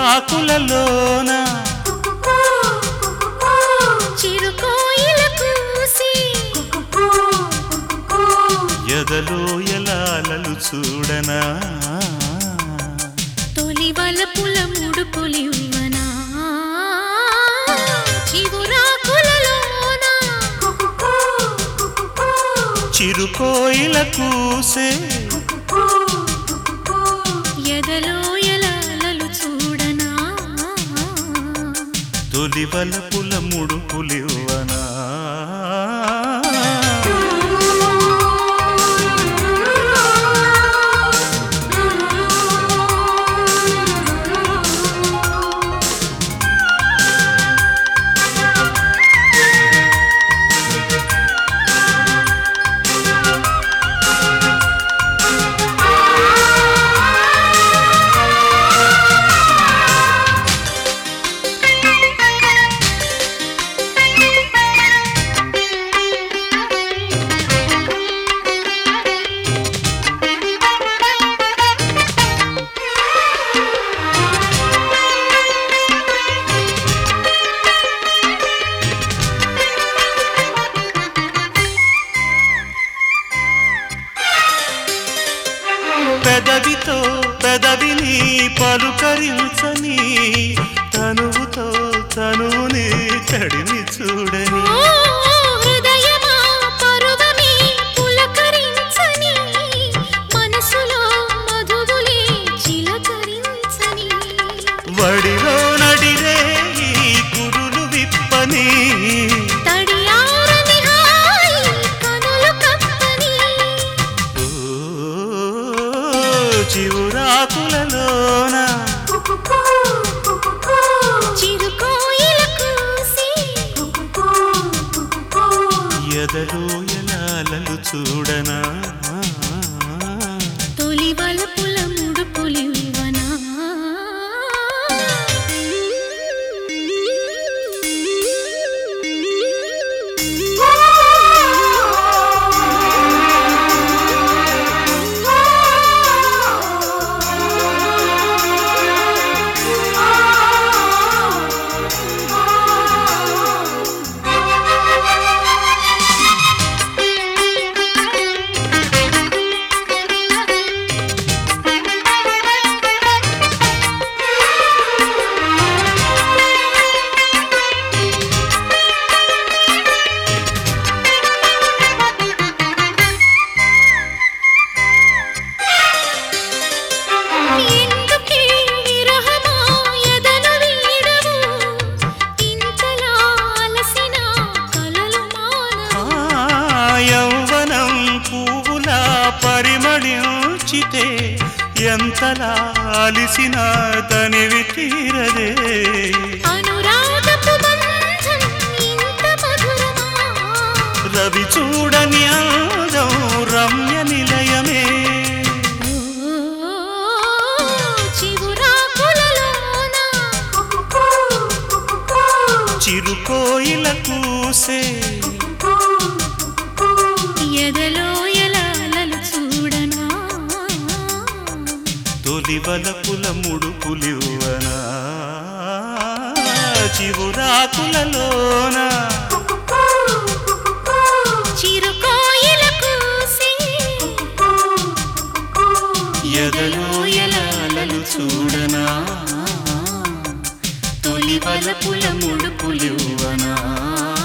చిగురాకులలోన చిరుకోయిల కూసి ఎదలో ఎలాలలు చూడనా తొలి వలపుల ముడుపులివ్వనా చిగురాకులలోన చిరుకోయిల కూసే ఎదలో ఎలాలలు చూడనా తొలి వలపుల ముడుపులివ్వనా పెదవితో పెదవిని పలుకరించని తనువుతో తనువుని తడిని చూడని ఓ హృదయమా పరువమే పులకరించని మనసులో మధువులే చిలకరించని వడిలో నడిరే ఈ కురులు విప్పని తడియారని హాయి కనులు కప్పని ఓ చివురాకులలోన చిరుకోయిల కూసి ఎదలో ఎలాలలు చూడనా తొలి వలపుల ముడుపులివ్వనా ఎందుకే విరహమా ఎదను వీడవు ఇంతలా అలసిన కలలు మానవు ఆ యౌవనం పువ్వులా పరిమళించితే ఎంతలా అలిసిన తనివి తీరదే అనురాగపు బంధం ఇంత మధురమా రవి చూడని అందం రమ్య నిలయమే ఓ చిగురాకులలోన చిరుకోయిల కూసే ఎదలో ఎలాలలు చూడనా తొలి వలపుల ముడుపులివ్వనా చివురాకులలోన చిరుకోయిల కూసి ఎదలో ఎలాలలు చూడనా తొలి వలపుల ముడుపులివ్వనా